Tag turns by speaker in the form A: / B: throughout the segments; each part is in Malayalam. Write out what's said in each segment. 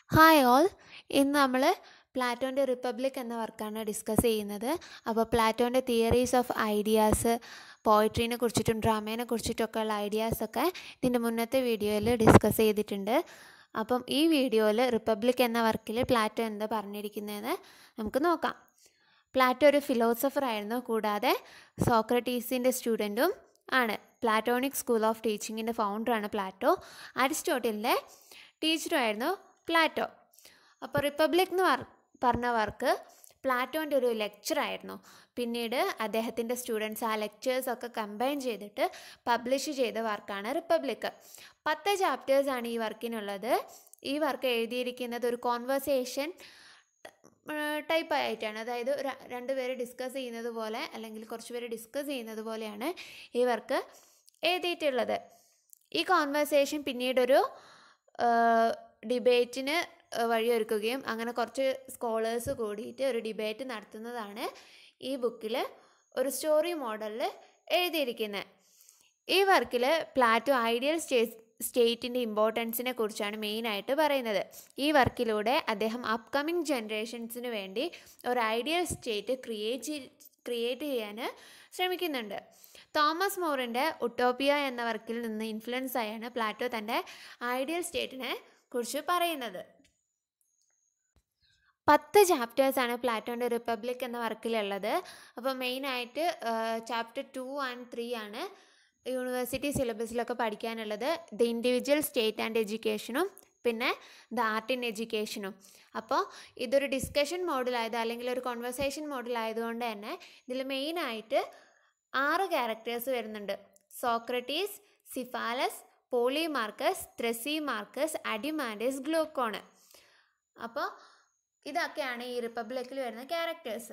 A: ഹായ് ഓൾ ഇന്ന് നമ്മൾ പ്ലാറ്റോൻ്റെ റിപ്പബ്ലിക് എന്ന വർക്കാണ് ഡിസ്കസ് ചെയ്യുന്നത് അപ്പോൾ പ്ലാറ്റോൻ്റെ തിയറീസ് ഓഫ് ഐഡിയാസ് പോയിട്രീനെ കുറിച്ചിട്ടും ഡ്രാമേനെ കുറിച്ചിട്ടൊക്കെ ഉള്ള ഐഡിയാസൊക്കെ ഇതിൻ്റെ മുന്നത്തെ വീഡിയോയിൽ ഡിസ്കസ് ചെയ്തിട്ടുണ്ട് അപ്പം ഈ വീഡിയോയിൽ റിപ്പബ്ലിക് എന്ന വർക്കിൽ പ്ലാറ്റോ എന്താ പറഞ്ഞിരിക്കുന്നതെന്ന് നമുക്ക് നോക്കാം പ്ലാറ്റോ ഒരു ഫിലോസഫർ ആയിരുന്നു കൂടാതെ സോക്രട്ടീസിൻ്റെ സ്റ്റുഡൻറ്റും ആണ് പ്ലാറ്റോണിക് സ്കൂൾ ഓഫ് ടീച്ചിങ്ങിൻ്റെ ഫൗണ്ടറാണ് പ്ലാറ്റോ അരിസ്റ്റോട്ടലിൻ്റെ ടീച്ചറുമായിരുന്നു പ്ലാറ്റോ അപ്പോൾ റിപ്പബ്ലിക് എന്ന് വർ പറഞ്ഞ വർക്ക് പ്ലാറ്റോൻ്റെ ഒരു ലെക്ചറായിരുന്നു പിന്നീട് അദ്ദേഹത്തിൻ്റെ സ്റ്റുഡൻസ് ആ ലെക്ചേഴ്സൊക്കെ കമ്പൈൻ ചെയ്തിട്ട് പബ്ലിഷ് ചെയ്ത വർക്കാണ് റിപ്പബ്ലിക് പത്ത് ചാപ്റ്റേഴ്സാണ് ഈ വർക്കിനുള്ളത് ഈ വർക്ക് എഴുതിയിരിക്കുന്നത് ഒരു കോൺവെർസേഷൻ ടൈപ്പ് ആയിട്ടാണ് അതായത് ര- രണ്ടുപേര് ഡിസ്കസ് ചെയ്യുന്നത് പോലെ അല്ലെങ്കിൽ കുറച്ച് പേര് ഡിസ്കസ് ചെയ്യുന്നത് പോലെയാണ് ഈ വർക്ക് എഴുതിയിട്ടുള്ളത് ഈ കോൺവെർസേഷൻ പിന്നീടൊരു ഡിബേറ്റിന് വഴിയൊരുക്കുകയും അങ്ങനെ കുറച്ച് സ്കോളേഴ്സ് കൂടിയിട്ട് ഒരു ഡിബേറ്റ് നടത്തുന്നതാണ് ഈ ബുക്കിൽ ഒരു സ്റ്റോറി മോഡലിൽ എഴുതിയിരിക്കുന്നത് ഈ വർക്കിൽ പ്ലാറ്റോ ഐഡിയൽ സ്റ്റേ സ്റ്റേറ്റിൻ്റെ ഇമ്പോർട്ടൻസിനെ കുറിച്ചാണ് മെയിനായിട്ട് പറയുന്നത് ഈ വർക്കിലൂടെ അദ്ദേഹം അപ്കമിങ് ജനറേഷൻസിന് വേണ്ടി ഒരു ഐഡിയൽ സ്റ്റേറ്റ് ക്രിയേറ്റ് ക്രിയേറ്റ് ചെയ്യാൻ ശ്രമിക്കുന്നുണ്ട് തോമസ് മോറിൻ്റെ ഉട്ടോപ്പിയ എന്ന വർക്കിൽ നിന്ന് ഇൻഫ്ലുവൻസ് ആയാണ് പ്ലാറ്റോ തൻ്റെ ഐഡിയൽ സ്റ്റേറ്റിനെ കുറിച്ച് പറയുന്നത് പത്ത് ചാപ്റ്റേഴ്സാണ് പ്ലാറ്റോൻ്റെ റിപ്പബ്ലിക് എന്ന വർക്കിലുള്ളത് അപ്പോൾ മെയിനായിട്ട് ചാപ്റ്റർ ടു ആൻഡ് ത്രീ ആണ് യൂണിവേഴ്സിറ്റി സിലബസിലൊക്കെ പഠിക്കാനുള്ളത് ദ ഇൻഡിവിജ്വൽ സ്റ്റേറ്റ് ആൻഡ് എഡ്യൂക്കേഷനും പിന്നെ ദ ആർട്ട് ഇൻ എഡ്യൂക്കേഷനും അപ്പോൾ ഇതൊരു ഡിസ്കഷൻ മോഡിലായത് അല്ലെങ്കിൽ ഒരു കോൺവെർസേഷൻ മോഡിലായതുകൊണ്ട് തന്നെ ഇതിൽ മെയിനായിട്ട് ആറ് ക്യാരക്ടേഴ്സ് വരുന്നുണ്ട് സോക്രട്ടീസ് സിഫാലസ് പോളിമാർക്കസ് ത്രസിമാർക്കസ് അഡിമാൻഡസ് ഗ്ലൂക്കോണ് അപ്പോൾ ഇതൊക്കെയാണ് ഈ റിപ്പബ്ലിക്കിൽ വരുന്ന ക്യാരക്ടേഴ്സ്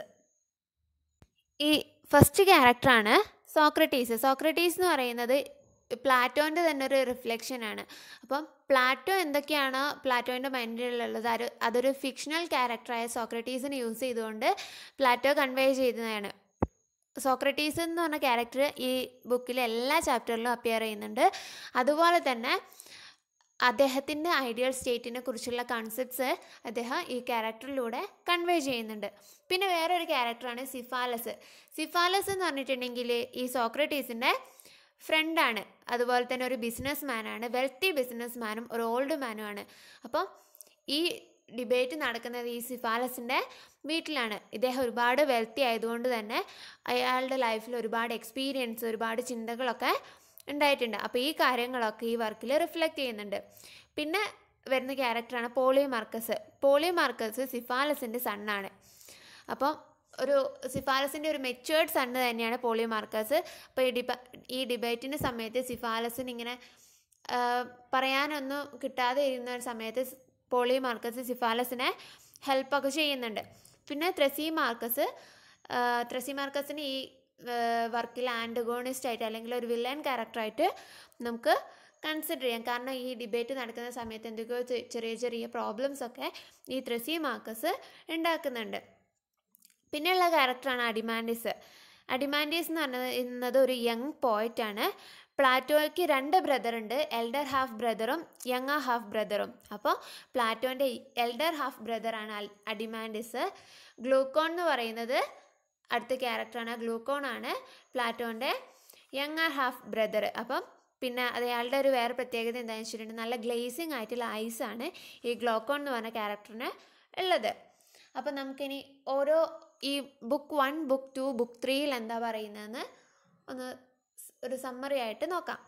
A: ഈ ഫസ്റ്റ് ക്യാരക്ടറാണ് സോക്രട്ടീസ് സോക്രട്ടീസ് എന്ന് പറയുന്നത് പ്ലാറ്റോൻ്റെ തന്നെ ഒരു റിഫ്ലക്ഷൻ ആണ് അപ്പം പ്ലാറ്റോ എന്തൊക്കെയാണോ പ്ലാറ്റോൻ്റെ മൈൻഡിലുള്ളത് അത് അതൊരു ഫിക്ഷണൽ ക്യാരക്ടറായ സോക്രട്ടീസിനെ യൂസ് ചെയ്തുകൊണ്ട് പ്ലാറ്റോ കൺവേ ചെയ്തതാണ് സോക്രട്ടീസ് എന്ന് പറഞ്ഞ ക്യാരക്ടർ ഈ ബുക്കിലെ എല്ലാ ചാപ്റ്ററിലും അപ്പിയർ ചെയ്യുന്നുണ്ട് അതുപോലെ തന്നെ അദ്ദേഹത്തിൻ്റെ ഐഡിയൽ സ്റ്റേറ്റിനെ കുറിച്ചുള്ള കൺസെപ്റ്റ്സ് അദ്ദേഹം ഈ ക്യാരക്ടറിലൂടെ കൺവേ ചെയ്യുന്നുണ്ട് പിന്നെ വേറൊരു ക്യാരക്ടറാണ് സിഫാലസ് സിഫാലസ് എന്ന് പറഞ്ഞിട്ടുണ്ടെങ്കിൽ ഈ സോക്രട്ടീസിൻ്റെ ഫ്രണ്ടാണ് അതുപോലെ തന്നെ ഒരു ബിസിനസ് മാനാണ് വെൽത്തി ബിസിനസ് മാനും ഒരു ഓൾഡ് മാനുമാണ് അപ്പോൾ ഈ ഡിബേറ്റ് നടക്കുന്നത് ഈ സിഫാലസിൻ്റെ വീട്ടിലാണ് ഇദ്ദേഹം ഒരുപാട് വെൽത്തി ആയതുകൊണ്ട് തന്നെ അയാളുടെ ലൈഫിൽ ഒരുപാട് എക്സ്പീരിയൻസ് ഒരുപാട് ചിന്തകളൊക്കെ ഉണ്ടായിട്ടുണ്ട് അപ്പോൾ ഈ കാര്യങ്ങളൊക്കെ ഈ വർക്കിൽ റിഫ്ലക്റ്റ് ചെയ്യുന്നുണ്ട് പിന്നെ വരുന്ന ക്യാരക്ടറാണ് പോളി മാർക്കസ് പോളി മാർക്കസ് സിഫാലസിൻ്റെ സണ്ണാണ് അപ്പം ഒരു സിഫാലസിൻ്റെ ഒരു മെച്ചുവേർഡ് സണ്ണ് തന്നെയാണ് പോളി മാർക്കസ് അപ്പോൾ ഈ ഡിബ ഈ ഡിബേറ്റിൻ്റെ സമയത്ത് സിഫാലസിന് ഇങ്ങനെ ആ, പറയാനൊന്നും കിട്ടാതെ ഇരുന്ന ഒരു സമയത്ത് സ് പോളി മാർക്കസ് സിഫാലസിനെ ഹെൽപ്പൊക്കെ ചെയ്യുന്നുണ്ട് പിന്നെ ത്രസി മാർക്കസ് ആ, ത്രസി മാർക്കസിന് ഈ വർക്കിൽ ആൻറ്റഗോണിസ്റ്റ് ആയിട്ട് അല്ലെങ്കിൽ ഒരു വില്ലൻ ക്യാരക്ടറായിട്ട് നമുക്ക് കൺസിഡർ ചെയ്യാം കാരണം ഈ ഡിബേറ്റ് നടക്കുന്ന സമയത്ത് എന്തൊക്കെയോ ചെ- ചെറിയ ചെറിയ പ്രോബ്ലംസ് ഒക്കെ ഈ ത്രസി മാർക്കസ് ഉണ്ടാക്കുന്നുണ്ട് പിന്നെയുള്ള ക്യാരക്ടറാണ് അഡിമാൻഡിസ് അഡിമാൻഡീസ് എന്ന് പറയുന്നത് ഒരു യങ് പോയറ്റാണ് പ്ലാറ്റോയ്ക്ക് രണ്ട് ബ്രദർ ഉണ്ട് എൽഡർ ഹാഫ് ബ്രദറും യങ് ഹാഫ് ബ്രദറും അപ്പോൾ പ്ലാറ്റോൻ്റെ എൽഡർ ഹാഫ് ബ്രദറാണ് അൽ അഡിമാൻഡിസ് ഗ്ലൂക്കോൺ എന്ന് പറയുന്നത് അടുത്ത ക്യാരക്ടറാണ് ഗ്ലൂക്കോൺ ആണ് പ്ലാറ്റോൻ്റെ യങ് ഹാഫ് ബ്രദർ അപ്പം പിന്നെ അയാളുടെ ഒരു വേറെ പ്രത്യേകത എന്താണെന്ന് വെച്ചിട്ടുണ്ടെങ്കിൽ നല്ല ഗ്ലേസിങ് ആയിട്ടുള്ള ഐസാണ് ഈ ഗ്ലോക്കോൺ എന്ന് പറഞ്ഞ ക്യാരക്ടറിന് ഉള്ളത് അപ്പം നമുക്കിനി ഓരോ ഈ book one book two book ത്രീയിൽ എന്താ പറയുന്നതെന്ന് ഒന്ന് സ് ഒരു സമ്മറി ആയിട്ട് നോക്കാം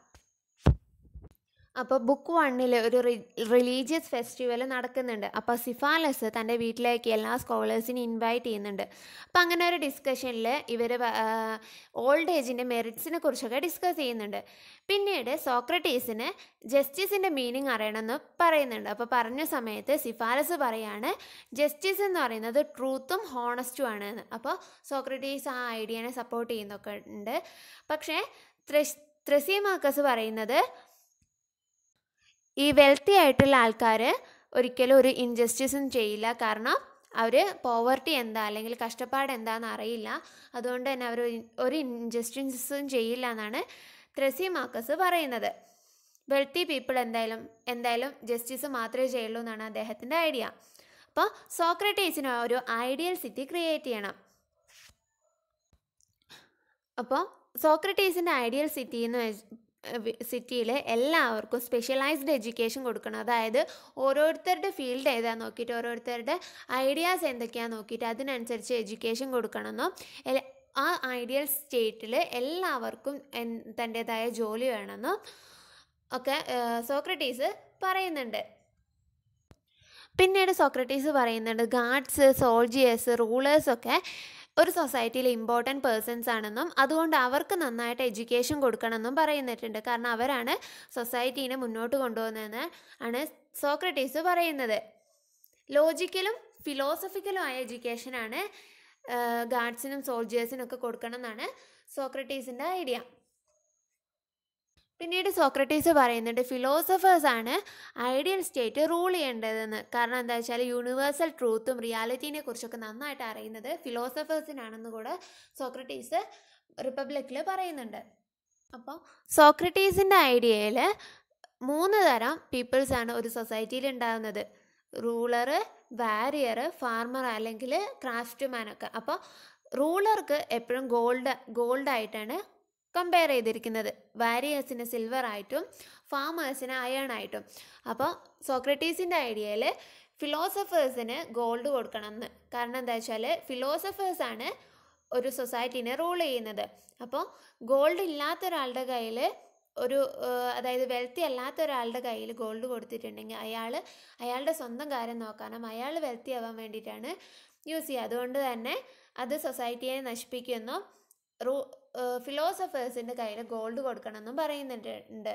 A: അപ്പോൾ ബുക്ക് വണ്ണിൽ ഒരു റിലീജിയസ് ഫെസ്റ്റിവൽ നടക്കുന്നുണ്ട് അപ്പോൾ സിഫാലസ് തൻ്റെ വീട്ടിലേക്ക് എല്ലാ സ്കോളേഴ്സിനെ ഇൻവൈറ്റ് ചെയ്യുന്നുണ്ട് അപ്പോൾ അങ്ങനെ ഒരു ഡിസ്കഷനിൽ ഇവർ ഓൾഡ് ഏജിൻ്റെ മെറിറ്റ്സിനെ കുറിച്ചൊക്കെ ഡിസ്കസ് ചെയ്യുന്നുണ്ട് പിന്നീട് സോക്രട്ടീസിന് ജസ്റ്റിസിൻ്റെ മീനിങ് അറിയണമെന്ന് പറയുന്നുണ്ട് അപ്പോൾ പറഞ്ഞ സമയത്ത് സിഫാലസ് പറയാണ് ജസ്റ്റിസ് എന്ന് പറയുന്നത് ട്രൂത്തും ഹോണസ്റ്റും ആണ് എന്ന് അപ്പോൾ സോക്രട്ടീസ് ആ ഐഡിയനെ സപ്പോർട്ട് ചെയ്യുന്നൊക്കെ ഉണ്ട് പക്ഷേ ത്രസ് ത്രസീമാക്കസ് പറയുന്നത് ഈ വെൽത്തി ആയിട്ടുള്ള ആൾക്കാർ ഒരിക്കലും ഒരു ഇൻജസ്റ്റിസും ചെയ്യില്ല കാരണം അവർ പോവർട്ടി എന്താ അല്ലെങ്കിൽ കഷ്ടപ്പാട് എന്താണെന്ന് അറിയില്ല അതുകൊണ്ട് തന്നെ അവർ ഒരു ഇൻജസ്റ്റിസും ചെയ്യില്ല എന്നാണ് ത്രസി മാർക്കസ് പറയുന്നത് വെൽത്തി പീപ്പിൾ എന്തായാലും എന്തായാലും ജസ്റ്റിസ് മാത്രമേ ചെയ്യുള്ളൂ എന്നാണ് അദ്ദേഹത്തിൻ്റെ ഐഡിയ അപ്പോൾ സോക്രട്ടീസിന് ഒരു ഐഡിയൽ സിറ്റി ക്രിയേറ്റ് ചെയ്യണം അപ്പോൾ സോക്രട്ടീസിൻ്റെ ഐഡിയൽ സിറ്റി എന്ന് സിറ്റിയിൽ എല്ലാവർക്കും സ്പെഷ്യലൈസ്ഡ് എഡ്യൂക്കേഷൻ കൊടുക്കണം അതായത് ഓരോരുത്തരുടെ ഫീൽഡ് ഏതാന്ന് നോക്കിയിട്ട് ഓരോരുത്തരുടെ ഐഡിയാസ് എന്തൊക്കെയാണെന്ന് നോക്കിയിട്ട് അതിനനുസരിച്ച് എഡ്യൂക്കേഷൻ കൊടുക്കണമെന്നും എല- ആ ഐഡിയൽ സ്റ്റേറ്റിൽ എല്ലാവർക്കും എൻ- തൻ്റേതായ ജോലി വേണമെന്നും ഒക്കെ സോക്രട്ടീസ് പറയുന്നുണ്ട് പിന്നീട് സോക്രട്ടീസ് പറയുന്നുണ്ട് ഗാർഡ്സ് സോൾജിയേഴ്സ് റൂളേഴ്സൊക്കെ ഒരു സൊസൈറ്റിയിൽ ഇമ്പോർട്ടൻറ്റ് പേഴ്സൺസ് ആണെന്നും അതുകൊണ്ട് അവർക്ക് നന്നായിട്ട് എഡ്യൂക്കേഷൻ കൊടുക്കണമെന്നും പറയുന്നിട്ടുണ്ട് കാരണം അവരാണ് സൊസൈറ്റീനെ മുന്നോട്ട് കൊണ്ടുപോകുന്നതെന്ന് ആണ് സോക്രട്ടീസ് പറയുന്നത് ലോജിക്കലും ഫിലോസഫിക്കലും ആയ എഡ്യൂക്കേഷനാണ് ഗാർഡ്സിനും സോൾജിയേഴ്സിനും ഒക്കെ കൊടുക്കണം എന്നാണ് സോക്രട്ടീസിൻ്റെ ഐഡിയ പിന്നീട് സോക്രട്ടീസ് പറയുന്നുണ്ട് ഫിലോസഫേഴ്സാണ് ഐഡിയൽ സ്റ്റേറ്റ് റൂൾ ചെയ്യേണ്ടതെന്ന് കാരണം എന്താ വെച്ചാൽ യൂണിവേഴ്സൽ ട്രൂത്തും റിയാലിറ്റീനെ കുറിച്ചൊക്കെ നന്നായിട്ട് അറിയുന്നത് ഫിലോസഫേഴ്സിനാണെന്ന് കൂടെ സോക്രട്ടീസ് റിപ്പബ്ലിക്കിൽ പറയുന്നുണ്ട് അപ്പോൾ സോക്രട്ടീസിൻ്റെ ഐഡിയയിൽ മൂന്ന് തരം പീപ്പിൾസ് ആണ് ഒരു സൊസൈറ്റിയിൽ ഉണ്ടാകുന്നത് റൂളർ വാരിയർ ഫാർമർ അല്ലെങ്കിൽ ക്രാഫ്റ്റ്മാൻ ഒക്കെ അപ്പോൾ റൂളർക്ക് എപ്പോഴും ഗോൾഡ് ഗോൾഡ് ആയിട്ടാണ് കമ്പയർ ചെയ്തിരിക്കുന്നത് വാരിയേഴ്സിന് സിൽവർ ആയിട്ടും ഫാമേഴ്സിന് അയൺ ആയിട്ടും അപ്പോൾ സോക്രട്ടീസിൻ്റെ ഐഡിയയിൽ ഫിലോസഫേഴ്സിന് ഗോൾഡ് കൊടുക്കണം എന്ന് കാരണം എന്താ വെച്ചാൽ ഫിലോസഫേഴ്സാണ് ഒരു സൊസൈറ്റീനെ റൂൾ ചെയ്യുന്നത് അപ്പോൾ ഗോൾഡ് ഇല്ലാത്ത ഒരാളുടെ കയ്യിൽ ഒരു ഏഹ്, അതായത് വെൽത്തി അല്ലാത്ത ഒരാളുടെ കയ്യിൽ ഗോൾഡ് കൊടുത്തിട്ടുണ്ടെങ്കിൽ അയാൾ അയാളുടെ സ്വന്തം കാര്യം നോക്കാനും അയാൾ വെൽത്തി ആവാൻ വേണ്ടിയിട്ടാണ് യൂസ് ചെയ്യുക അതുകൊണ്ട് തന്നെ അത് സൊസൈറ്റിയെ നശിപ്പിക്കുമെന്നും റൂ ഫിലോസഫേഴ്സിൻ്റെ കയ്യിൽ ഗോൾഡ് കൊടുക്കണമെന്നും പറയുന്നുണ്ട് ഉണ്ട്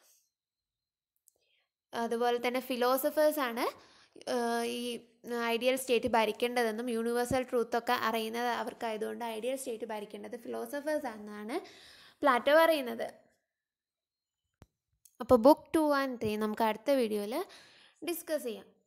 A: അതുപോലെ തന്നെ ഫിലോസഫേഴ്സാണ് ഈ ഐഡിയൽ സ്റ്റേറ്റ് ഭരിക്കേണ്ടതെന്നും യൂണിവേഴ്സൽ ട്രൂത്തൊക്കെ അറിയുന്നത് അവർക്കായതുകൊണ്ട് ഐഡിയൽ സ്റ്റേറ്റ് ഭരിക്കേണ്ടത് ഫിലോസഫേഴ്സ് ആണെന്നാണ് പ്ലാറ്റോ പറയുന്നത് അപ്പോൾ ബുക്ക് ടു ആൻഡ് ത്രീ നമുക്ക് അടുത്ത വീഡിയോയിൽ ഡിസ്കസ് ചെയ്യാം